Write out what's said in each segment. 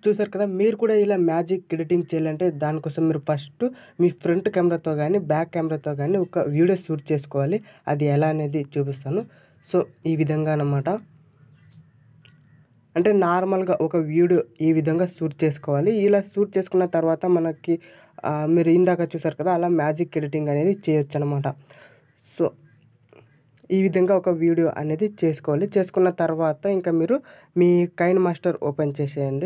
చూసారు కదా మీరు కూడా ఇలా మ్యాజిక్ ఎడిటింగ్ చేయాలంటే దానికోసం మీరు ఫస్ట్ మీ ఫ్రంట్ కెమెరాతో కానీ బ్యాక్ కెమెరాతో కానీ ఒక వీడియో షూట్ చేసుకోవాలి అది ఎలా అనేది చూపిస్తాను సో ఈ విధంగా అన్నమాట అంటే నార్మల్గా ఒక వీడియో ఈ విధంగా షూట్ చేసుకోవాలి ఇలా షూట్ చేసుకున్న తర్వాత మనకి ఆ, మీరు ఇందాక చూసారు కదా అలా మ్యాజిక్ ఎడిటింగ్ అనేది చేయొచ్చు అనమాట సో ఈ విధంగా ఒక వీడియో అనేది చేసుకోవాలి చేసుకున్న తర్వాత ఇంకా మీరు మీ కైన్ మాస్టర్ ఓపెన్ చేసేయండి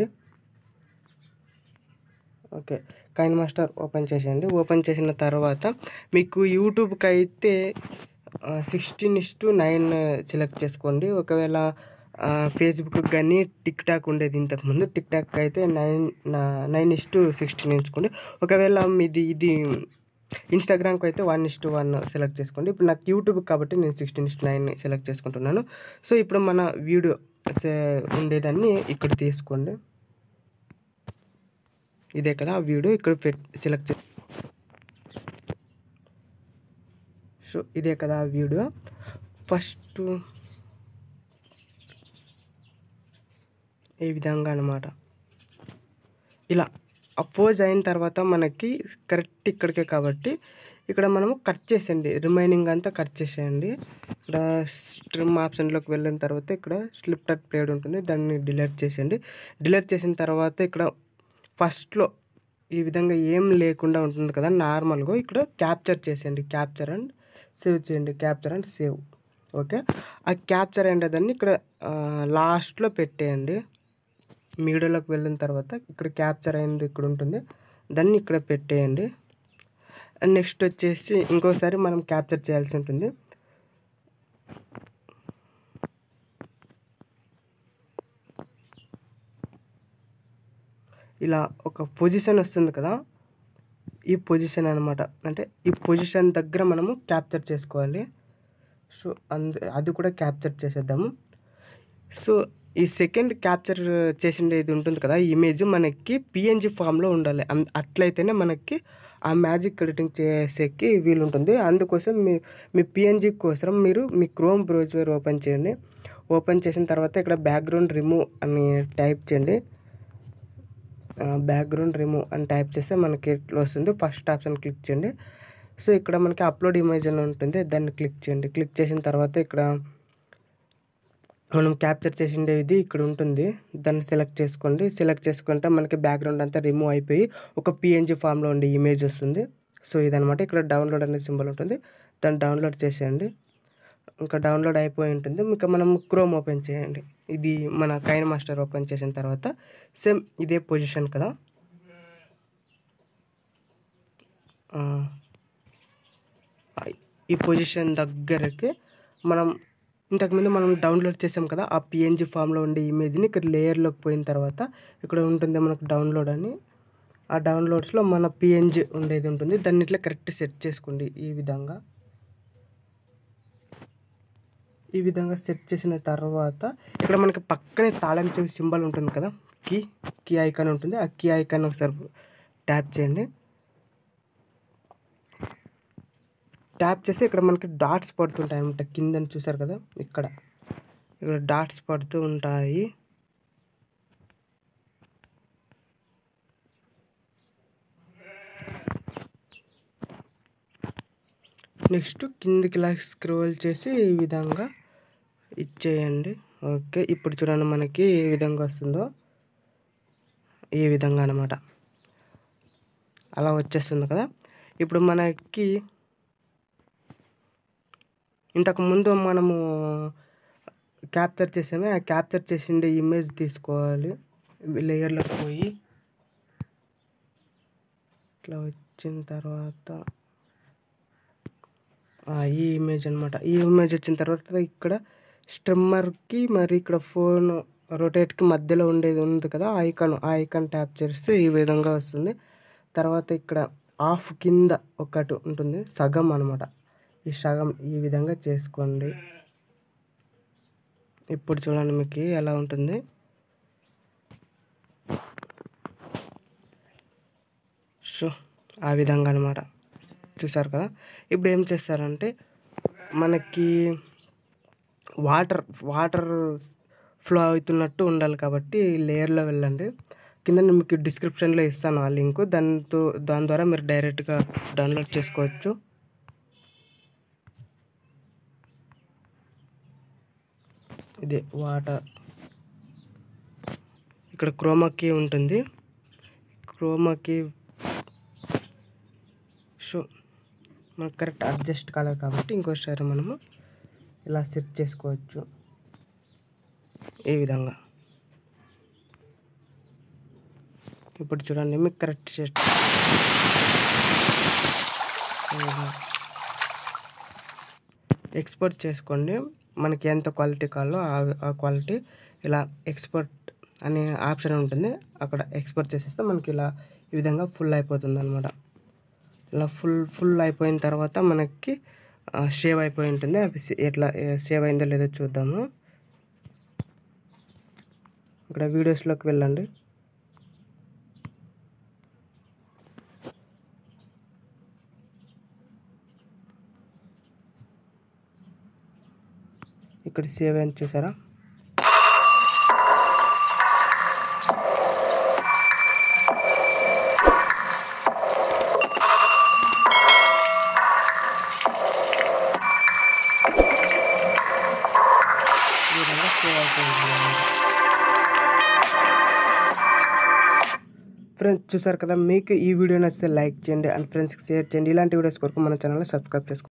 ఓకే కైన్ మాస్టర్ ఓపెన్ చేసేయండి ఓపెన్ చేసిన తర్వాత మీకు యూట్యూబ్కి అయితే sixteen is to nine select చేసుకోండి ఒకవేళ ఫేస్బుక్ కానీ టిక్ టాక్ ఉండేది ఇంతకుముందు టిక్ టాక్ అయితే nine nine is to sixteen ఎంచుకోండి ఒకవేళ మీది ఇది ఇన్స్టాగ్రామ్కి అయితే one is to one select చేసుకోండి ఇప్పుడు నాకు యూట్యూబ్ కాబట్టి నేను సిక్స్టీన్ ఇస్ నైన్ సెలెక్ట్ చేసుకుంటున్నాను సో ఇప్పుడు మన వీడియో ఉండేదాన్ని ఇక్కడ తీసుకోండి ఇదే కదా ఆ వీడియో ఇక్కడ పెట్ సెలెక్ట్ చే సో ఇదే కదా ఆ వీడియో ఫస్ట్ ఈ విధంగా అనమాట ఇలా అపోజ్ అయిన తర్వాత మనకి కరెక్ట్ ఇక్కడికే కాబట్టి ఇక్కడ మనము కట్ చేసేయండి రిమైనింగ్ అంతా కట్ చేసేయండి ఇక్కడ స్ట్రిమ్ ఆప్షన్లోకి వెళ్ళిన తర్వాత ఇక్కడ స్లిప్ టట్ ప్లేడ్ ఉంటుంది దాన్ని డిలీట్ చేసేయండి డిలీట్ చేసిన తర్వాత ఇక్కడ ఫస్ట్లో ఈ విధంగా ఏం లేకుండా ఉంటుంది కదా నార్మల్గా ఇక్కడ క్యాప్చర్ చేసేయండి క్యాప్చర్ అండ్ సేవ్ చేయండి క్యాప్చర్ అండ్ సేవ్ ఓకే ఆ క్యాప్చర్ అనేదాన్ని ఇక్కడ లాస్ట్లో పెట్టేయండి మీడియాలోకి వెళ్ళిన తర్వాత ఇక్కడ క్యాప్చర్ అయింది ఇక్కడ ఉంటుంది దాన్ని ఇక్కడ పెట్టేయండి నెక్స్ట్ వచ్చేసి ఇంకోసారి మనం క్యాప్చర్ చేయాల్సి ఉంటుంది ఇలా ఒక పొజిషన్ వస్తుంది కదా ఈ పొజిషన్ అనమాట అంటే ఈ పొజిషన్ దగ్గర మనము క్యాప్చర్ చేసుకోవాలి సో అందు అది కూడా క్యాప్చర్ చేసేద్దాము సో ఈ సెకండ్ క్యాప్చర్ చేసిండే ఇది ఉంటుంది కదా ఈ ఇమేజ్ మనకి పిఎన్జి ఫామ్లో ఉండాలి అం- అట్లయితేనే మనకి ఆ మ్యాజిక్ ఎడిటింగ్ చేసేకి వీలు ఉంటుంది అందుకోసం మీ మీ పిఎన్జి కోసం మీరు మీ క్రోమ్ బ్రౌజర్ ఓపెన్ చేయండి ఓపెన్ చేసిన తర్వాత ఇక్కడ బ్యాక్గ్రౌండ్ రిమూవ్ అని టైప్ చేయండి బ్యాక్గ్రౌండ్ రిమూవ్ అని టైప్ చేస్తే మనకి ఇట్లా వస్తుంది ఫస్ట్ ఆప్షన్ క్లిక్ చేయండి సో ఇక్కడ మనకి అప్లోడ్ ఇమేజ్ అని ఉంటుంది దాన్ని క్లిక్ చేయండి క్లిక్ చేసిన తర్వాత ఇక్కడ మనం క్యాప్చర్ చేసిండేది ఇక్కడ ఉంటుంది దాన్ని సెలెక్ట్ చేసుకోండి సెలెక్ట్ చేసుకుంటే మనకి బ్యాక్గ్రౌండ్ అంతా రిమూవ్ అయిపోయి ఒక పిఎన్జి ఫామ్లో ఉండే ఇమేజ్ వస్తుంది సో ఇదనమాట ఇక్కడ డౌన్లోడ్ అనే సింబల్ ఉంటుంది దాన్ని డౌన్లోడ్ చేసేయండి ఇంకా డౌన్లోడ్ అయిపోయి ఉంటుంది ఇంకా మనం క్రోమ్ ఓపెన్ చేయండి ఇది మన కైన్ మాస్టర్ ఓపెన్ చేసిన తర్వాత సేమ్ ఇదే పొజిషన్ కదా ఆ, ఈ పొజిషన్ దగ్గరకి మనం ఇంతకుముందు మనం డౌన్లోడ్ చేసాం కదా ఆ పిఎన్జి ఫామ్లో ఉండే ఇమేజ్ని ఇక్కడ లేయర్లోకి పోయిన తర్వాత ఇక్కడ ఉంటుంది మనకు డౌన్లోడ్ అని ఆ డౌన్లోడ్స్లో మన పిఎన్జి ఉండేది ఉంటుంది దాన్ని ఇట్లా కరెక్ట్ సెట్ చేసుకోండి ఈ విధంగా ఈ విధంగా సెట్ చేసిన తర్వాత ఇక్కడ మనకి పక్కనే తాళం చెవి సింబల్ ఉంటుంది కదా కీ కీ ఐకాన్ ఉంటుంది ఆ కీ ఐకాన్ ఒకసారి ట్యాప్ చేయండి ట్యాప్ చేసి ఇక్కడ మనకి డాట్స్ పడుతుంటాయి అనమాట కిందని చూసారు కదా ఇక్కడ ఇక్కడ డాట్స్ పడుతూ ఉంటాయి నెక్స్ట్ కిందికి ఇలా స్క్రోల్ చేసి ఈ విధంగా ఇచ్చేయండి ఓకే ఇప్పుడు చూడండి మనకి ఏ విధంగా వస్తుందో ఈ విధంగా అనమాట అలా వచ్చేస్తుంది కదా ఇప్పుడు మనకి ఇంతకు ముందు మనము క్యాప్చర్ చేసామే ఆ క్యాప్చర్ చేసిండే ఇమేజ్ తీసుకోవాలి లేయర్లోకి పోయి ఇట్లా వచ్చిన తర్వాత ఆ, ఈ ఇమేజ్ అనమాట ఈ ఇమేజ్ వచ్చిన తర్వాత ఇక్కడ స్ట్రిమ్మర్కి మరి ఇక్కడ ఫోన్ రొటేట్కి మధ్యలో ఉండేది ఉంది కదా ఐకాన్ ఆ ఐకాన్ ట్యాప్ చేస్తే ఈ విధంగా వస్తుంది తర్వాత ఇక్కడ ఆఫ్ కింద ఒకటి ఉంటుంది సగం అనమాట ఈ సగం ఈ విధంగా చేసుకోండి ఇప్పుడు చూడండి మీకు ఎలా ఉంటుంది సో ఆ విధంగా అనమాట చూసారు కదా ఇప్పుడు ఏం చేస్తారంటే మనకి వాటర్ వాటర్ ఫ్లో అవుతున్నట్టు ఉండాలి కాబట్టి లేయర్లో వెళ్ళండి కింద నేను మీకు డిస్క్రిప్షన్లో ఇస్తాను ఆ లింక్ దాంతో దాని ద్వారా మీరు డైరెక్ట్గా డౌన్లోడ్ చేసుకోవచ్చు ఇది వాటర్ ఇక్కడ క్రోమాకి ఉంటుంది క్రోమాకి సో మనకు కరెక్ట్ అడ్జస్ట్ కాలేదు కాబట్టి ఇంకోసారి మనము ఇలా సెట్ చేసుకోవచ్చు ఈ విధంగా ఇప్పుడు చూడండి మీకు కరెక్ట్ సెట్ ఎక్స్పోర్ట్ చేసుకోండి మనకి ఎంత క్వాలిటీ కావాలో ఆ- ఆ క్వాలిటీ ఇలా ఎక్స్పోర్ట్ అనే ఆప్షన్ ఉంటుంది అక్కడ ఎక్స్పోర్ట్ చేసేస్తే మనకి ఇలా ఈ విధంగా ఫుల్ అయిపోతుంది అనమాట ఇలా ఫుల్ ఫుల్ అయిపోయిన తర్వాత మనకి సేవ్ అయిపోయి ఉంటుంది అది సే- ఎట్లా సేవ్ అయిందో లేదో చూద్దాము ఇక్కడ వీడియోస్లోకి వెళ్ళండి ఇక్కడ సేవ్ అయింది చూసారా ఈ విధంగా సేవ్ అయిపోయింది ఫ్రెండ్స్ చూసారు కదా మీకు ఈ వీడియో నచ్చితే లైక్ చేయండి అండ్ ఫ్రెండ్స్కి షేర్ చేయండి ఇలాంటి వీడియోస్ కొరకు మన ఛానల్ సబ్స్క్రైబ్ చేసుకోండి